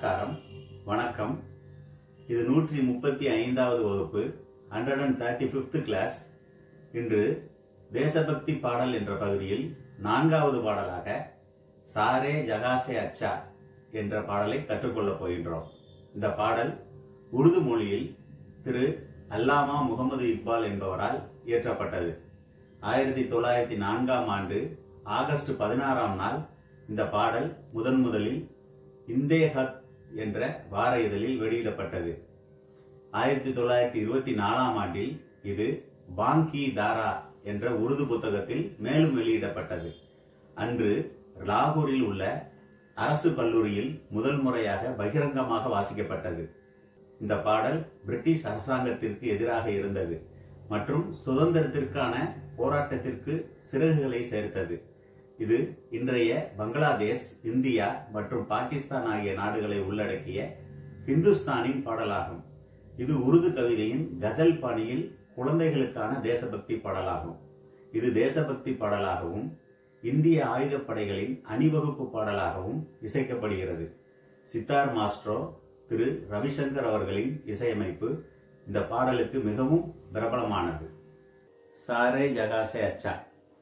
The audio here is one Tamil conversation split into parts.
நமஸ்காரம் வணக்கம் இது நூற்றி முப்பத்தி ஐந்தாவது வகுப்பு hundred and thirty fifth class இன்று தேசபக்தி பாடல் என்ற பகுதியில் நான்காவது பாடலாக சாரே ஜகாசே அச்சா என்ற பாடலை கற்றுக்கொள்ளப் போகின்றோம் இந்த பாடல் உருது மொழியில் திரு அல்லாமா முகமது இக்பால் என்பவரால் இயற்றப்பட்டது ஆயிரத்தி தொள்ளாயிரத்தி நான்காம் ஆண்டு ஆகஸ்ட் பதினாறாம் நாள் இந்த பாடல் முதன் முதலில் இந்தே ஹத் என்ற வார இதழில் வெளியிடப்பட்டது ஆயிரத்தி தொள்ளாயிரத்தி இருபத்தி நாலாம் ஆண்டில் இது பாங்கி தாரா என்ற உருது புத்தகத்தில் மேலும் வெளியிடப்பட்டது அன்று லாகூரில் உள்ள அரசு கல்லூரியில் முதல் முறையாக பகிரங்கமாக வாசிக்கப்பட்டது இந்த பாடல் பிரிட்டிஷ் அரசாங்கத்திற்கு எதிராக இருந்தது மற்றும் சுதந்திரத்திற்கான போராட்டத்திற்கு சிறகுகளை சேர்த்தது இது இன்றைய பங்களாதேஷ் இந்தியா மற்றும் பாகிஸ்தான் ஆகிய நாடுகளை உள்ளடக்கிய ஹிந்துஸ்தானின் பாடலாகும் இது உருது கவிதையின் கசல் பாணியில் குழந்தைகளுக்கான தேசபக்தி பாடலாகும் இது தேசபக்தி பாடலாகவும் இந்திய ஆயுதப்படைகளின் அணிவகுப்பு பாடலாகவும் இசைக்கப்படுகிறது சித்தார் மாஸ்ட்ரோ திரு ரவிசங்கர் அவர்களின் இசையமைப்பு இந்த பாடலுக்கு மிகவும் பிரபலமானது சாரே ஜகாசே அச்சா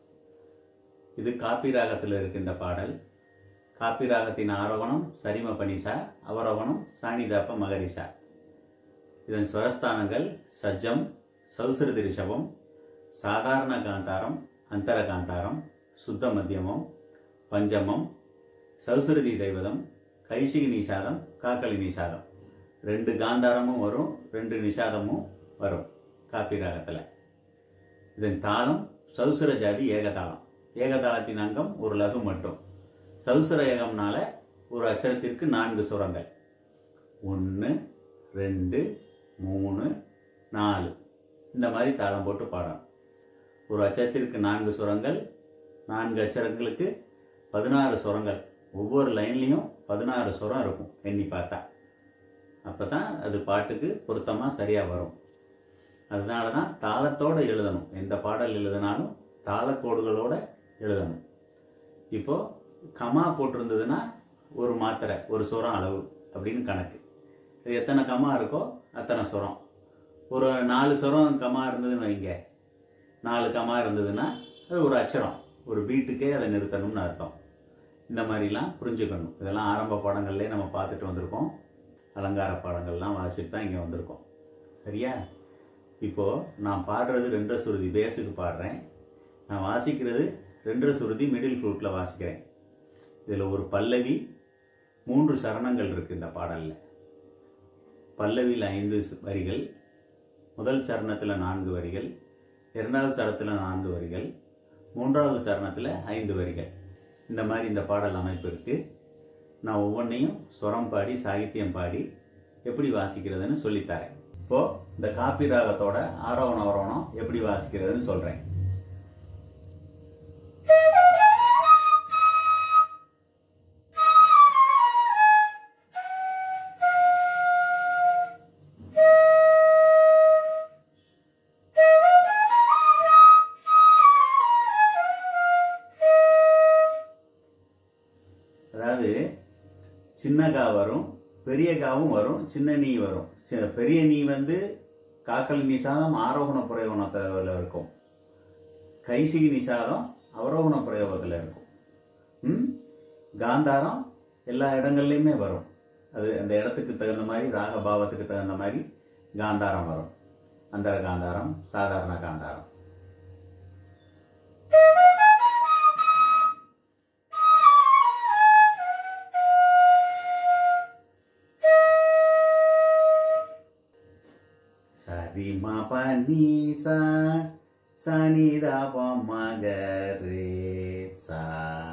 இது காப்பி ராகத்தில் இருக்கு இந்த பாடல் காப்பி ராகத்தின் ஆரோகணம் சரிம பனிசா அவரோகணம் சாணிதாப்ப மகரிசா இதன் ஸ்வரஸ்தானங்கள் சஜ்ஜம் சௌசரதி ரிஷபம் சாதாரண காந்தாரம் அந்தர காந்தாரம் சுத்த மத்தியமம் பஞ்சமம் சௌசரதி தெய்வதம் கைசிகி நிஷாதம் காக்கலி நிஷாதம் ரெண்டு காந்தாரமும் வரும் ரெண்டு நிஷாதமும் வரும் காப்பி ராகத்தில் இதன் தாளம் சௌசர ஜாதி ஏகதாளம் ஏகதாளத்தின் அங்கம் ஒரு லகு மட்டும் சௌசர ஏகம்னால ஒரு அச்சரத்திற்கு நான்கு சுரங்கள் ஒன்று ரெண்டு மூணு நாலு இந்த மாதிரி தாளம் போட்டு பாடணும் ஒரு அச்சரத்திற்கு நான்கு சுரங்கள் நான்கு அச்சரங்களுக்கு பதினாறு சுரங்கள் ஒவ்வொரு லைன்லேயும் பதினாறு சுரம் இருக்கும் எண்ணி பார்த்தா அப்போ தான் அது பாட்டுக்கு பொருத்தமாக சரியாக வரும் அதனால தான் தாளத்தோடு எழுதணும் எந்த பாடல் எழுதினாலும் தாளக்கோடுகளோட எழுதணும் இப்போ கமா போட்டிருந்ததுன்னா ஒரு மாத்திரை ஒரு சுரம் அளவு அப்படின்னு கணக்கு இது எத்தனை கமா இருக்கோ அத்தனை சுரம் ஒரு நாலு சுரம் கமா இருந்ததுன்னு வைங்க நாலு கமா இருந்ததுன்னா அது ஒரு அச்சரம் ஒரு பீட்டுக்கே அதை நிறுத்தணும்னு அர்த்தம் இந்த மாதிரிலாம் புரிஞ்சுக்கணும் இதெல்லாம் ஆரம்ப பாடங்கள்லேயே நம்ம பார்த்துட்டு வந்திருக்கோம் அலங்கார பாடங்கள்லாம் வாசிட்டு தான் இங்கே வந்திருக்கோம் சரியா இப்போது நான் பாடுறது ரெண்டரை சுருதி பேஸுக்கு பாடுறேன் நான் வாசிக்கிறது ரெண்டரை சுருதி மிடில் ஃப்ளூட்டில் வாசிக்கிறேன் இதில் ஒரு பல்லவி மூன்று சரணங்கள் இருக்குது இந்த பாடலில் பல்லவியில் ஐந்து வரிகள் முதல் சரணத்தில் நான்கு வரிகள் இரண்டாவது சரணத்தில் நான்கு வரிகள் மூன்றாவது சரணத்தில் ஐந்து வரிகள் இந்த மாதிரி இந்த பாடல் அமைப்பு இருக்குது நான் ஒவ்வொன்றையும் ஸ்வரம் பாடி சாகித்யம் பாடி எப்படி வாசிக்கிறதுன்னு சொல்லித்தரேன் இப்போது இந்த காப்பி ராகத்தோட ஆரோவணம் அவரோவணம் எப்படி வாசிக்கிறதுன்னு சொல்கிறேன் அதாவது சின்ன கா வரும் பெரிய காவும் வரும் சின்ன நீ வரும் சி- பெரிய நீ வந்து காக்கல் நிஷாதம் ஆரோகண பிரயோகணத்தில் இருக்கும் கைசிகி நிஷாதம் அவரோகண பிரயோகத்தில் இருக்கும் ம்? காந்தாரம் எல்லா இடங்கள்லையுமே வரும் அது அந்த இடத்துக்கு தகுந்த மாதிரி ராக பாவத்துக்கு தகுந்த மாதிரி காந்தாரம் வரும் அந்தர காந்தாரம் சாதாரண காந்தாரம் சரி மா பனி சா சனி தா ப ம க ரே சா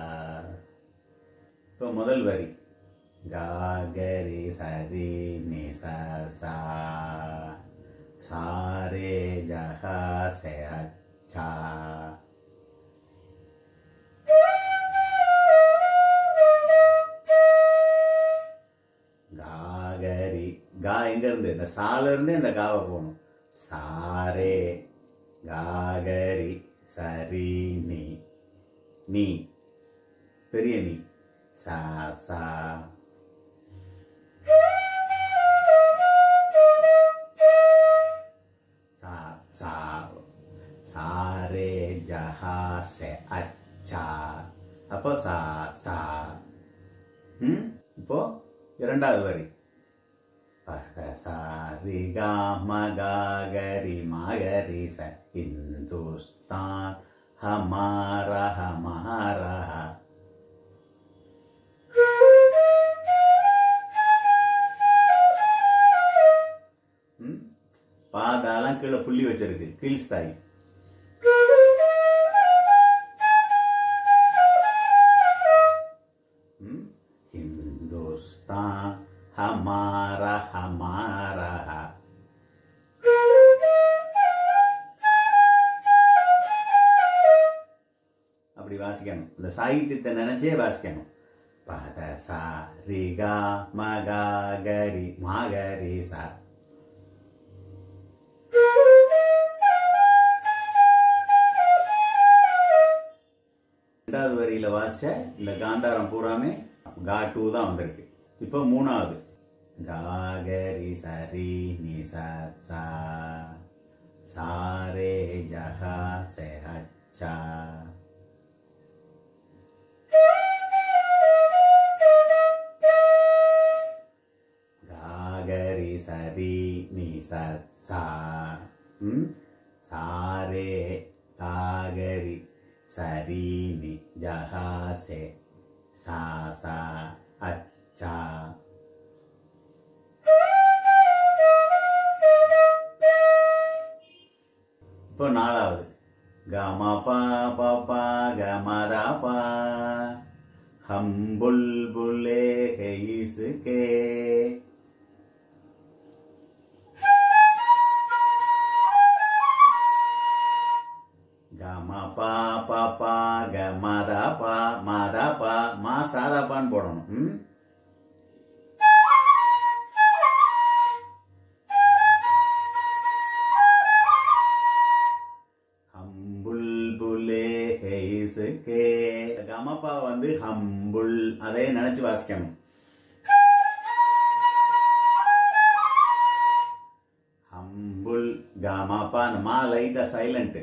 இப்போ முதல் வரி கா க ரே சரி நி சா சா சா ரே ஜஹா சே அச்சா காகரி கா எங்க இருந்து இந்த சால இருந்து இந்த காவை போகணும் சாரே காகரி சரி நீ நீ பெரிய நீ சா சா சாரே ஜஹா செ அச்சா அப்போ சா சா ம் இப்போ இரண்டாவது வரி பத சாரி கா மகாகரி மகரி ச ஹிந்துஸ்தான் ஹமாரா ஹமாரா ம் பாதாலாம் கீழே புள்ளி வச்சிருக்கு கீழ்ஸ்தாய் ம் हिंदुस्तान हमारा हमारा அப்படி வாசிக்கணும் இந்த சாகித்யத்தை நினைச்சே வாசிக்கணும் பத சா ரிகா மகா கரி மாகரி சா ரெண்டாவது வரியில வாசிச்ச இந்த காந்தாரம் பூராமே கா டூ தான் வந்திருக்கு இப்போ மூணாவது காகரி சரி நி ச சா சாரே ஜஹா செ அச்சா காகரி சரி நி ச சா ம் சாரே காகரி சரீனி ஜஹாசே சா சா அச்சா இப்போ நாலாவது கம பா பா பா கமதா பா ஹம் புல் புல்லே ஹே இஸ்கே கம பா பா பா க மதா பா மதா பா மா சாதா பான்னு போடணும் ம்? ஹம்புல் புலே ஹெய்ஸுக்கே கமப்பா வந்து ஹம்புல் அதே நினைச்சு வாசிக்கணும் ஹம்புல் கமப்பா அந்த மா லைட்டா சைலண்ட்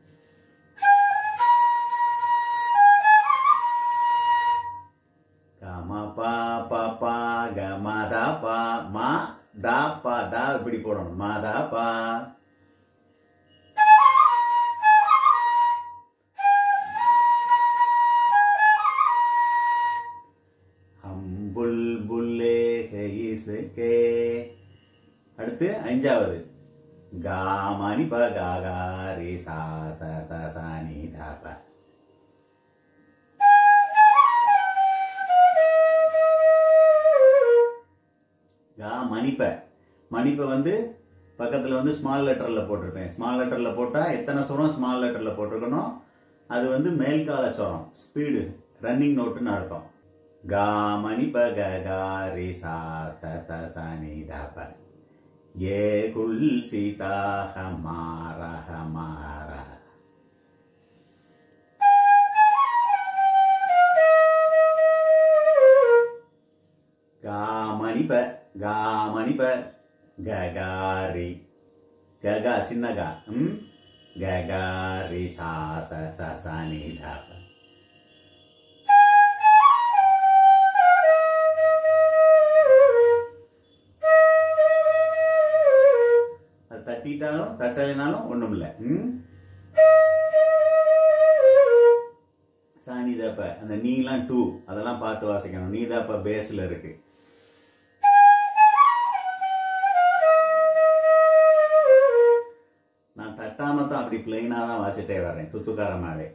கம பா பா பா க ம தா பா மா தா பா தா இப்படி போடணும் மா தா பா ஹம்புல் புல்லே ஹெயிசுக்கே அடுத்து அஞ்சாவது காமணி ப காகாரி சா ச ச சா நீ தா ப கா மணிப்ப மணிப்ப வந்து பக்கத்தில் வந்து ஸ்மால் லெட்டரில் போட்டிருப்பேன் ஸ்மால் லெட்டரில் போட்டால் எத்தனை சுரம் ஸ்மால் லெட்டரில் போட்டிருக்கணும் அது வந்து மேல்கால சுரம் ஸ்பீடு ரன்னிங் நோட்டுன்னு அர்த்தம் கா மணிப்ப க கா ரி சா ச ச ச நீ தா ப ஏ குல் சீதா ஹமாரா ஹமாரா காமணிப காமணிப ககாரி ககா சின்னகா ம் ககாரி சாச சசனி தாப அது தட்டிட்டாலும் தட்டலைனாலும் ஒண்ணும் இல்லை ம் சாணிதாப்ப அந்த நீலாம் டூ அதெல்லாம் பார்த்து வாசிக்கணும் நீதாப்ப பேஸ்ல இருக்கு நான் தட்டாம தான் அப்படி பிளெயினா தான் வாசிட்டே வர்றேன் துத்துக்காரமாவே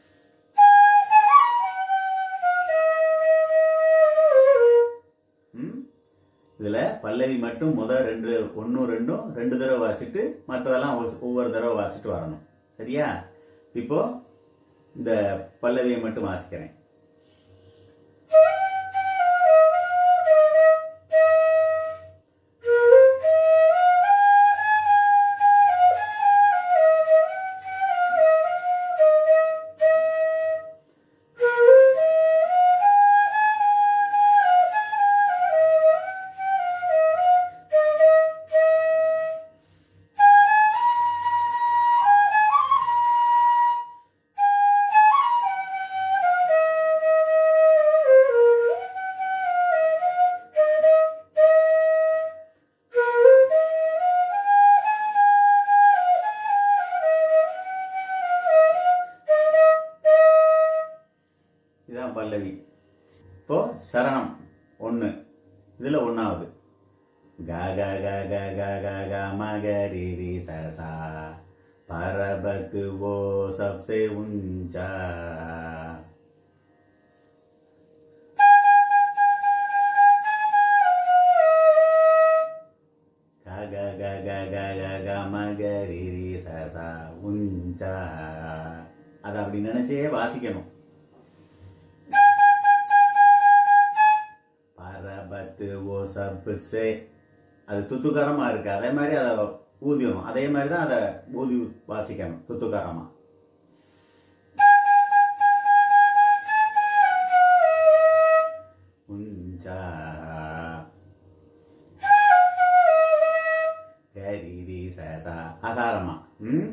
ம்? இதுல பல்லவி மட்டும் முதல் ரெண்டு ஒன்னும் ரெண்டும் ரெண்டு தடவை வாசிட்டு மற்றதெல்லாம் ஒவ்வொரு தடவை வாசிட்டு வரணும் சரியா இப்போ இந்த பல்லவியை மட்டும் வாசிக்கிறேன் அதான் பல்லவி இப்போ சரணம் ஒன்று இதில் ஒன்றாவது க க க க க க க மகரி ரி ச சா பரபத்து वो सबसे ऊंचा க க க க க க க மகரி ரி ச சா உஞ்சா அதை அப்படி நினைச்சே வாசிக்கணும் பரபத்து ஓ சப்பு சே அது துத்துக்காரமா இருக்கு அதே மாதிரி அதை ஊதியணும் அதே மாதிரி தான் அதை ஊதி வாசிக்கணும் துத்துக்காரமா உஞ்சா கரி சசா அகாரமா ம்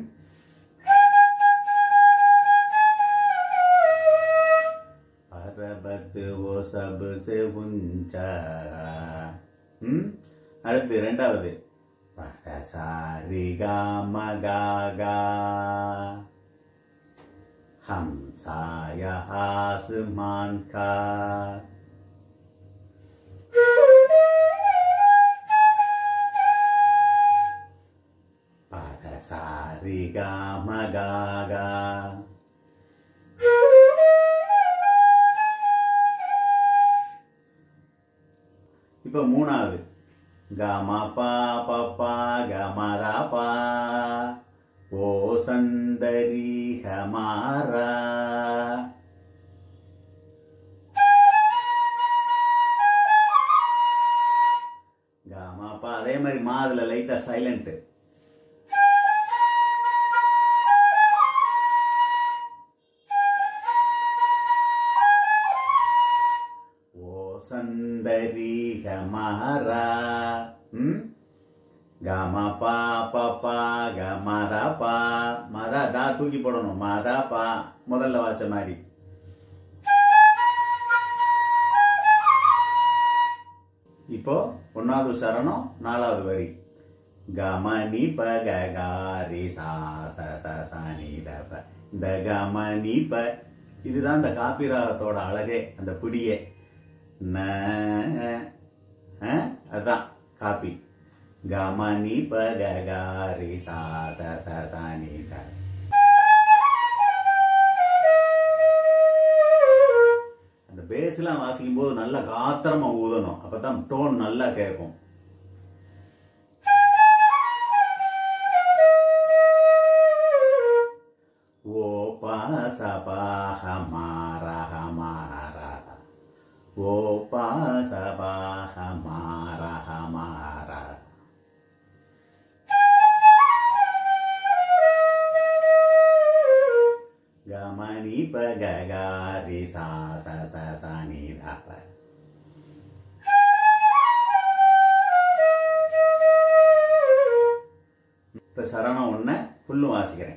பரபத்து ஓ சபு சே உஞ்சா ம் அடுத்து ரெண்டாவது பரசாரி காம காகா ஹம்சாய ஆசுமான் கா பரசாரி காம காகா இப்போ மூணாவது கம பா பப்பா கமதா பா ஓ சந்தரி ஹமாரா கம பா அதே மாதிரி மா அதில் லைட்டாக சைலண்ட்டு ஓ சந்தரி ஹமாரா ம் கம பா பப்பா கமதா பா மதா தா தூக்கி போடணும் மதா பா முதல்ல வாச மாதிரி இப்போ ஒன்னாவது சரணம் நாலாவது வரி கமனி ப ககாரி சா ச ச ச நீ த ப இந்த கமனி ப இதுதான் இந்த காப்பி ராகத்தோட அழகே அந்த பிடியே ந ஆ, அதான் காப்பி கமனி ப ககாரி சா ச ச ச நீ த அந்த பேஸ்லாம் வாசிக்கும் போது நல்லா காத்திரமா ஊதணும் அப்பதான் டோன் நல்லா கேட்கும் ஓ பாச பா ஹமாரா ஹமாரா ஓ பாச பா ஹமாரா ஹமாரா கமனி ப ககாரி சா ச ச ச நீ த ப இப்ப சரணம் ஒண்ணு ஃபுல்லும் வாசிக்கிறேன்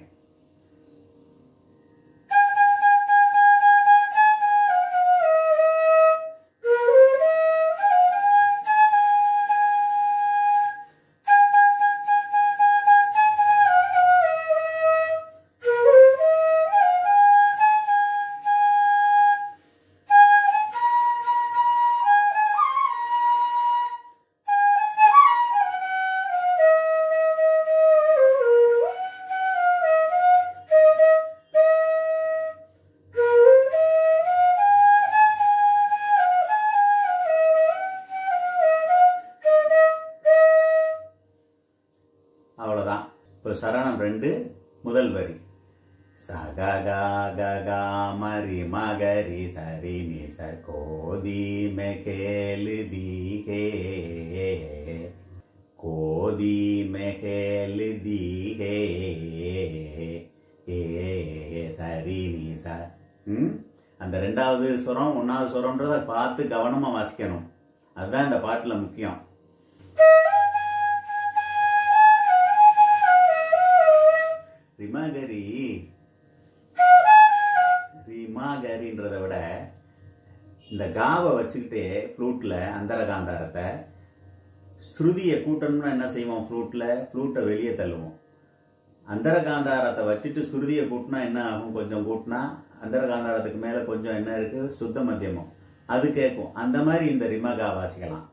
அவ்வளவுதான் இப்போ சரணம் ரெண்டு முதல் வரி சககா ககா மரி மகரி சரி நிச கோதி மெகேலு தீகே கோதி மெகேலு தீகே ஏ சரி நிச ம் அந்த ரெண்டாவது சுரம் ஒன்னாவது சுரம்ன்றத பார்த்து கவனமா வாசிக்கணும் அதுதான் இந்த பாட்டுல முக்கியம் ரிமாகரி ரிமாகரின்றதை விட இந்த காவை வச்சுக்கிட்டு ஃப்ளூட்ல அந்தரகாந்தாரத்தை வச்சுட்டு சுருதியை கூட்டினா என்ன ஆகும் கொஞ்சம் கூட்டினா அந்தரகாந்தாரத்துக்கு மேல கொஞ்சம் என்ன இருக்கு சுத்த மத்தியமம் அது கேட்கும் அந்த மாதிரி இந்த ரிமகா வாசிக்கலாம்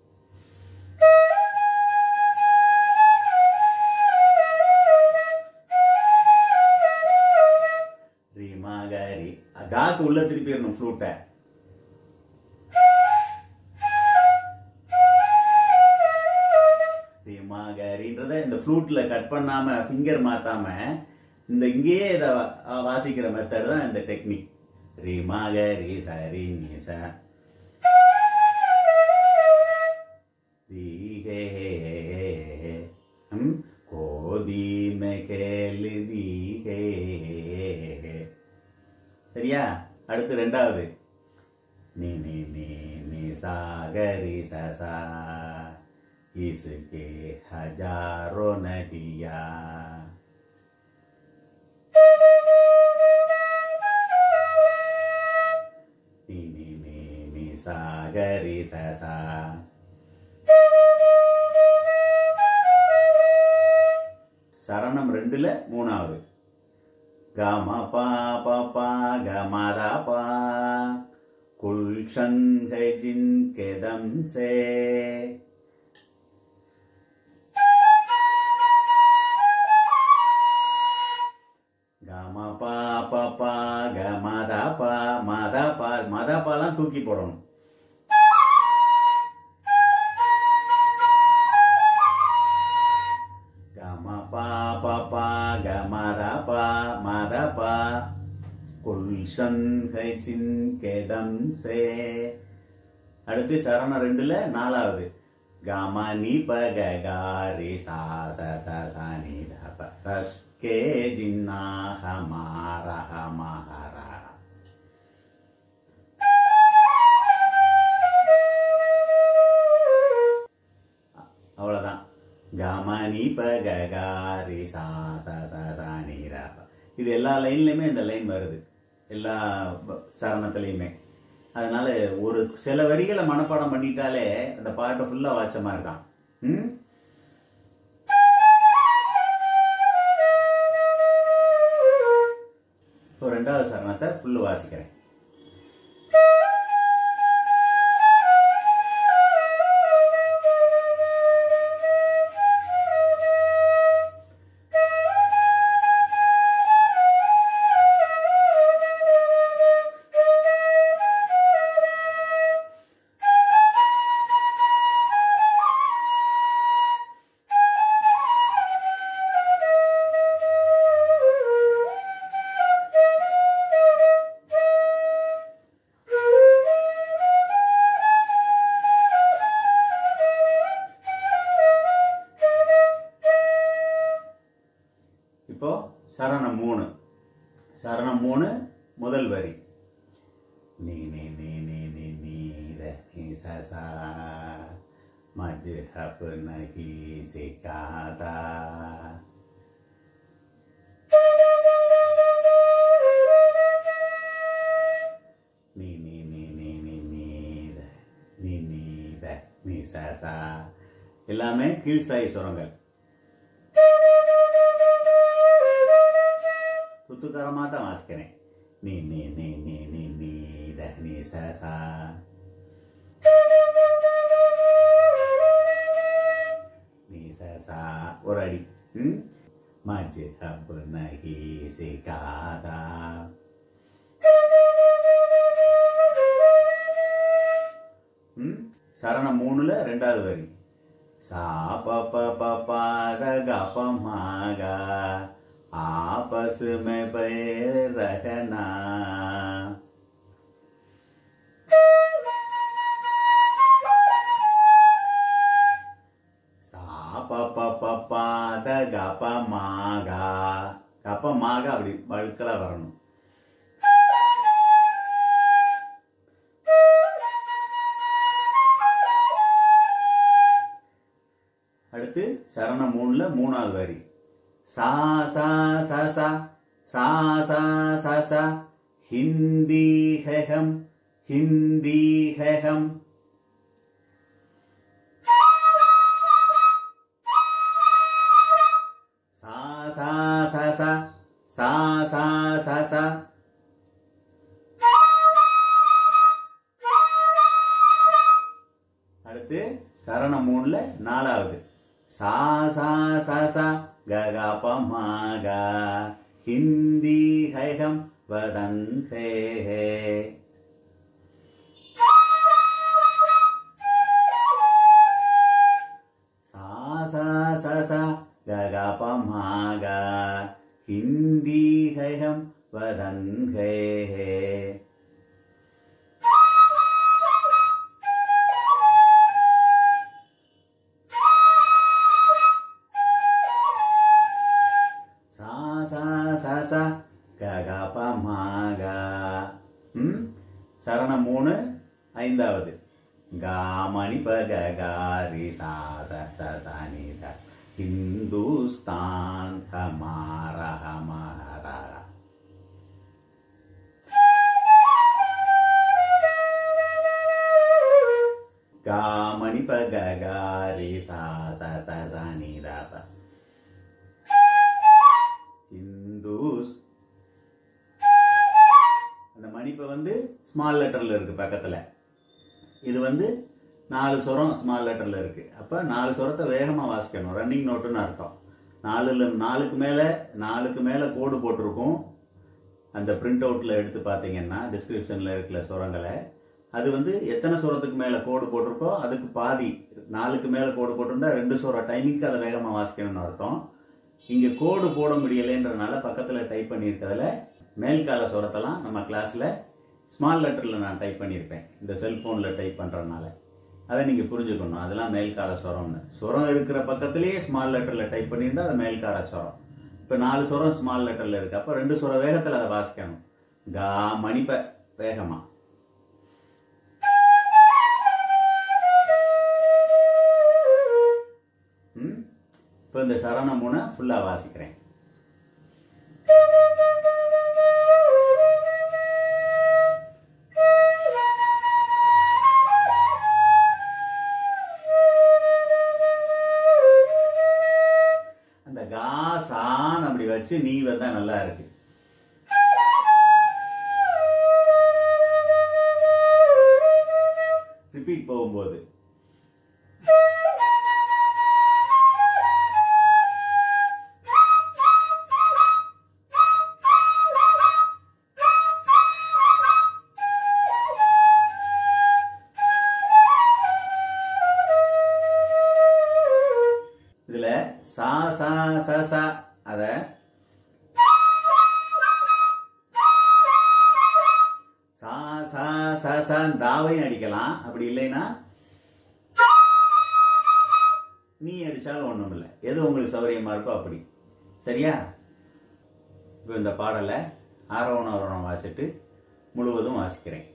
ரிமகரி காக்கு உள்ள திருப்பிடணும் ஃப்ளூட்டை ரிமகரின்றத இந்த ஃப்ளூட்ல கட் பண்ணாம ஃபிங்கர் மாத்தாம இந்த இங்கேயே இதை வாசிக்கிற மெத்தட் தான் இந்த டெக்னிக் ரிமகரி சரி நிச தீகே ஹம் கோதி மெகேல் தீகே சரியா அடுத்து ரெண்டாவது நீ நீ நீ நீ சாகரி சசா इसके हजारों नदिया நீ நீ நீ நீ சாகரி சசா சரணம் ரெண்டுல மூணாவது கம பா பா பா கமதா பா குல்ஷன் है जिनके दम से கம பா பா பா க மதா பா மதா பா மதா பாலாம் தூக்கி போடணும் கம பா பா பா க மதா பா மதா பா குல்ஷன் ஹை சின் கேதம் சே அடுத்து சரணம் ரெண்டுல நாலாவது गामा नी प ग गा रे सा सा सा सा नी ध प रस के जिन्ना हमारा हमारा அவ்வளவுதான் காமா நீ ப க கா ரி சா சா சா சா நீ த ப இது எல்லா லைன்லயுமே இந்த லைன் வருது எல்லா ப- சரணத்துலயுமே அதனால ஒரு சில வரிகளை மனப்பாடம் பண்ணிட்டாலே அந்த பாட்டை ஃபுல்லா வாச்சமா இருக்கான் ம்? இப்போ ரெண்டாவது சரணத்தை ஃபுல்லு வாசிக்கிறேன் இப்போ சரணம் மூணு சரணம் மூணு முதல் வரி நீ நீ நீ நீ நீ நீ ர நீ ச சா மஜ்ஹப் நஹி சிகாதா நீ நீ நீ நீ நீ நீ ர நீ நீ ர நீ ச சா எல்லாமே கீழ்சாய் சுரங்கள் துத்துக்காரமாக தான் வாசிக்கிறேன் நீ நீ நீ நீ நீ நீ த நீ ச சா நீ ச சா ஒரு அடி ம் மஜ் ஹப் நஹி சிகாதா ம் சரணம் மூணுல ரெண்டாவது வரி சா ப ப ப ப த க ப மா க आपस में पैर रखना சா ப ப ப ப த க ப மா க க ப மா க அப்படி வழுக்கலா வரணும் அடுத்து சரணம் மூணுல மூணாவது வரி सा सा सा सा सा सा सा सा हिंदी है हम हिंदी है हम सा सा சா சா சா சா சா சா அடுத்து சரணம் மூணுல நாலாவது சா சா சா சா க க ப ம க ஹிந்தி ஹைகம் வதன் ஹே ஹே சா சா சா சா க க ப ம க ஹிந்தி ஹைகம் வதன் ஹே ஹே சா சா சா சா க க ப ம க ம் சரணம் மூணு ஐந்தாவது காமணி ப க க ரி சா ச ச ச நி த ஹிந்துஸ்தான் ஹமாரா ஹமாரா காமணி ப க க ரி சா ச ச ச நி த ப இந்துஸ் அந்த மணிப்பை வந்து ஸ்மால் லெட்டர்ல இருக்கு பக்கத்துல இது வந்து நாலு சுரம் ஸ்மால் லெட்டர்ல இருக்கு அப்ப நாலு சுரத்தை வேகமா வாசிக்கணும் ரன்னிங் நோட்டுன்னு அர்த்தம் நாலுல நாலுக்கு மேல நாலுக்கு மேல கோடு போட்டிருக்கும் அந்த பிரிண்ட் அவுட்ல எடுத்து பார்த்தீங்கன்னா டிஸ்கிரிப்ஷன்ல இருக்கிற சுரங்களை அது வந்து எத்தனை சுரத்துக்கு மேல கோடு போட்டிருக்கோ அதுக்கு பாதி நாலுக்கு மேல கோடு போட்டிருந்தா ரெண்டு சுரம் டைமிங்க்கு அதை வேகமா வாசிக்கணும்னு அர்த்தம் இங்க கோடு போட முடியலைன்றனால பக்கத்துல டைப் பண்ணியிருக்கிறதுல மேல்கால சுரத்தெல்லாம் நம்ம கிளாஸ்ல ஸ்மால் லெட்டர்ல நான் டைப் பண்ணியிருப்பேன் இந்த செல்போன்ல டைப் பண்றதுனால அதை நீங்க புரிஞ்சுக்கணும் அதெல்லாம் மேல்கால சுரம்னு சுரம் இருக்கிற பக்கத்திலேயே ஸ்மால் லெட்டர்ல டைப் பண்ணியிருந்தா அது மேல்கால சுரம் இப்போ நாலு சுரம் ஸ்மால் லெட்டர்ல இருக்கு அப்போ ரெண்டு சுர வேகத்தில் அதை வாசிக்கணும் கா மணிப்ப வேகமா ம் இப்போ இந்த சரணம் மூணை ஃபுல்லாக வாசிக்கிறேன் அந்த கா சான் அப்படி வச்சு நீ வந்தா நல்லா இருக்கு ரிப்பீட் போகும்போது இதுல சா சா ச ச அத சா சா ச ச தாவையும் அடிக்கலாம் அப்படி இல்லைன்னா நீ அடிச்சாலும் ஒண்ணும் இல்லை எது உங்களுக்கு சௌகரியமா இருக்கோ அப்படி சரியா இப்போ இந்த பாடலை ஆரோவணம் ஆரோவணம் வாசிட்டு முழுவதும் வாசிக்கிறேன்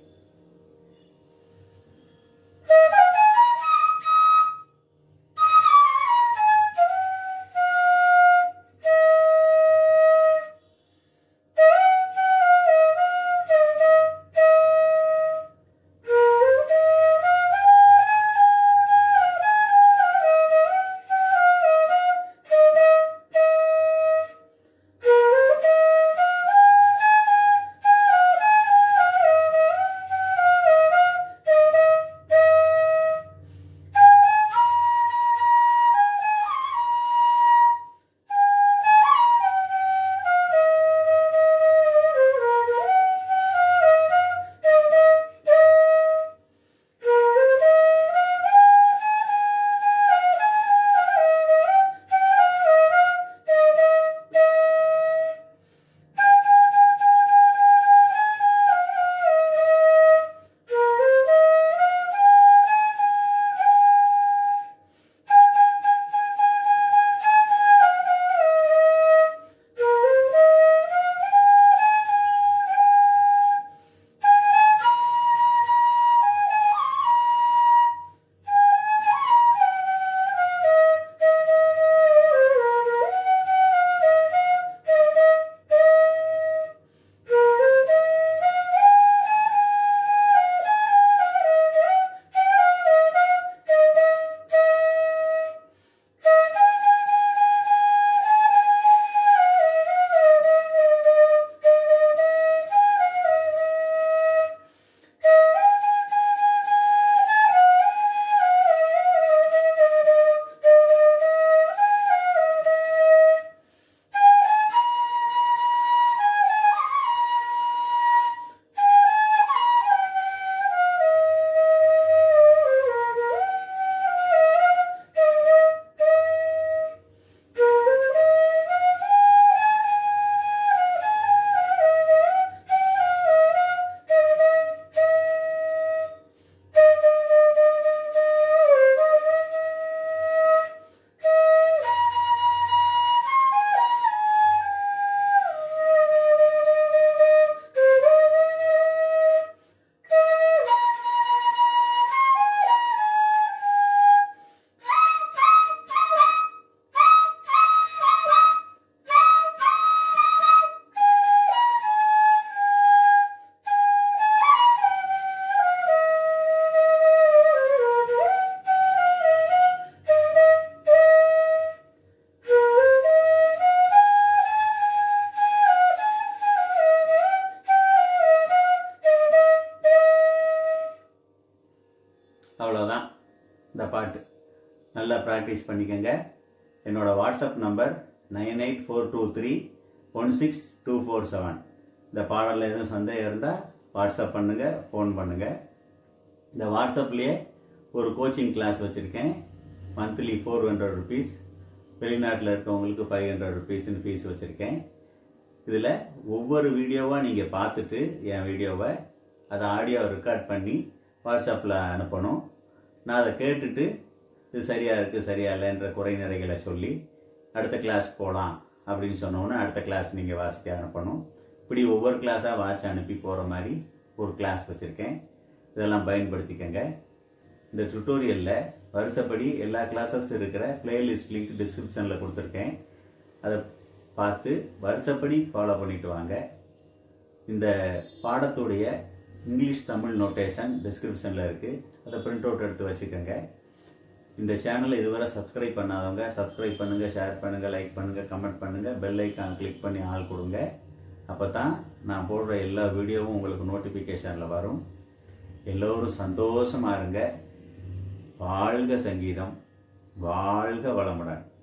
ப்ராக்டிஸ் பண்ணிக்கோங்க என்னோட WhatsApp number nine eight four two three one six two four seven இந்த பாடலில் எதுவும் சந்தேகம் இருந்தால் வாட்ஸ்அப் பண்ணுங்கள் ஃபோன் பண்ணுங்கள் இந்த வாட்ஸ்அப்லேயே ஒரு கோச்சிங் கிளாஸ் வச்சுருக்கேன் மந்த்லி ஃபோர் ஹண்ட்ரட் ருபீஸ் வெளிநாட்டில் இருக்கவங்களுக்கு ஃபைவ் ஹண்ட்ரட் ருபீஸ்னு ஃபீஸ் வச்சுருக்கேன் இதில் ஒவ்வொரு வீடியோவாக நீங்கள் பார்த்துட்டு என் வீடியோவை அதை ஆடியோ ரெக்கார்ட் பண்ணி வாட்ஸ்அப்பில் அனுப்பணும் நான் அதை கேட்டுட்டு இது சரியாக இருக்குது சரியா இல்லைன்ற குறை நிறைகளை சொல்லி அடுத்த கிளாஸ் போகலாம் அப்படின்னு சொன்னோன்னே அடுத்த கிளாஸ் நீங்கள் வாசிக்க அனுப்பணும் இப்படி ஒவ்வொரு கிளாஸாக வாட்ச் அனுப்பி போகிற மாதிரி ஒரு கிளாஸ் வச்சுருக்கேன் இதெல்லாம் பயன்படுத்திக்கங்க இந்த டுட்டோரியலில் வருஷப்படி எல்லா கிளாஸஸ் இருக்கிற பிளேலிஸ்ட் லிங்க் டிஸ்கிரிப்ஷனில் கொடுத்துருக்கேன் அதை பார்த்து வருஷப்படி ஃபாலோ பண்ணிட்டு வாங்க இந்த பாடத்துடைய இங்கிலீஷ் தமிழ் நோட்டேஷன் டிஸ்கிரிப்ஷனில் இருக்குது அதை பிரிண்ட் அவுட் எடுத்து வச்சுக்கோங்க இந்த சேனலை இதுவரை சப்ஸ்கிரைப் பண்ணாதவங்க சப்ஸ்கிரைப் பண்ணுங்கள் ஷேர் பண்ணுங்கள் லைக் பண்ணுங்கள் கமெண்ட் பண்ணுங்கள் பெல் ஐக்கான் கிளிக் பண்ணி ஆள் கொடுங்க அப்போ தான் நான் போடுற எல்லா வீடியோவும் உங்களுக்கு நோட்டிஃபிகேஷனில் வரும் எல்லோரும் சந்தோஷமாக இருங்க வாழ்க சங்கீதம் வாழ்க வளமுடன்